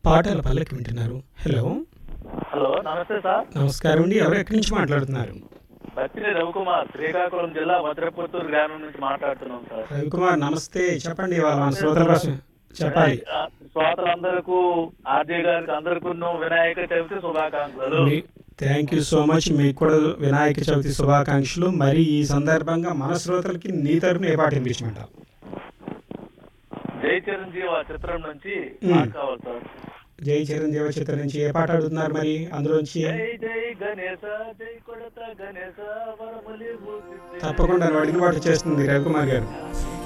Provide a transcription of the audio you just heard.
పాటల పల్లకి వింటున్నారు హలో హలో నమస్తే సార్ నమస్కారం అండి ఎవరు ఎక్కడి నుంచి మాట్లాడుతున్నారు బత్తిని రవికుమార్ శ్రీకాకుళం జిల్లా భద్రపుత్తూరు గ్రామం నుంచి మాట్లాడుతున్నాం సార్ రవికుమార్ నమస్తే చెప్పండి ఇవాళ మన శ్రోతల కోసం చెప్పాలి ఆ, శ్రోతలందరికీ ఆర్జే గారికి అందరికీ వినాయక చవితి శుభాకాంక్షలు థ్యాంక్ యూ సో మచ్ మీకు కూడా వినాయక చవితి శుభాకాంక్షలు మరి ఈ సందర్భంగా మన శ్రోతలకి నీ తరపున ఏ పాట వినిపించమంటావు జై చిరంజీవి ఆ చిత్రం నుంచి మ్. పాట కావాలి సార్ జై చిరంజీవి చిత్రం నుంచి ఏ పాట అడుగుతున్నారు మరి అందులోంచి జై జై గణేశ జై కొడత గణేశ వరములి భూసిద్ధి. తప్పకుండా నువ్వు అడిగిన పాట చేస్తుంది రవికుమార్ గారు